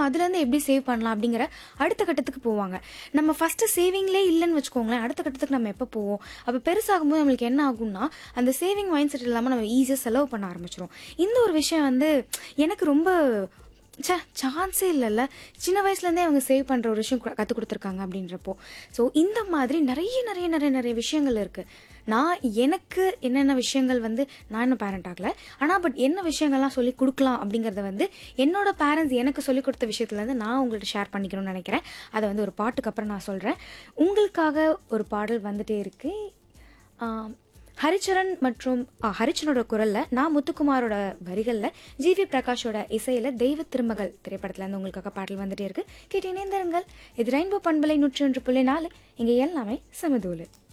அதுலேருந்து எப்படி சேவ் பண்ணலாம் அப்படிங்கிற அடுத்த கட்டத்துக்கு போவாங்க நம்ம ஃபஸ்ட்டு சேவிங்லேயே இல்லைன்னு வச்சுக்கோங்களேன் அடுத்த கட்டத்துக்கு நம்ம எப்போ போவோம் அப்போ பெருசாகும்போது நம்மளுக்கு என்ன ஆகும்னா அந்த சேவிங் மைண்ட் செட் இல்லாமல் நம்ம ஈஸியாக செலவு பண்ண ஆரம்பிச்சிடும் இந்த ஒரு விஷயம் வந்து எனக்கு ரொம்ப ச்சே சான்ஸே இல்லைல்ல சின்ன வயசுலேருந்தே அவங்க சேவ் பண்ணுற ஒரு விஷயம் கற்றுக் கொடுத்துருக்காங்க அப்படின்றப்போ ஸோ இந்த மாதிரி நிறைய நிறைய நிறைய நிறைய விஷயங்கள் இருக்குது நான் எனக்கு என்னென்ன விஷயங்கள் வந்து நான் இன்னும் பேரண்ட் ஆகலை ஆனால் பட் என்ன விஷயங்கள்லாம் சொல்லி கொடுக்கலாம் அப்படிங்கிறத வந்து என்னோட பேரண்ட்ஸ் எனக்கு சொல்லிக் கொடுத்த விஷயத்துலேருந்து நான் உங்கள்கிட்ட ஷேர் பண்ணிக்கணும்னு நினைக்கிறேன் அதை வந்து ஒரு பாட்டுக்கு அப்புறம் நான் சொல்கிறேன் உங்களுக்காக ஒரு பாடல் வந்துட்டே இருக்குது ஹரிச்சரன் மற்றும் ஆ, ஹரிச்சனோட குரலில் நான் முத்துக்குமாரோட வரிகளில் ஜிவி பிரகாஷோட இசையில் தெய்வ திருமகள் திரைப்படத்துல இருந்து உங்களுக்காக பாடல் வந்துட்டே இருக்கு கேட்டு இணைந்திருங்கள் இது ரெயின்போ பண்பலை நூற்றி ஒன்று புள்ளி நாலு இங்கே எல்லாமே சமதூலு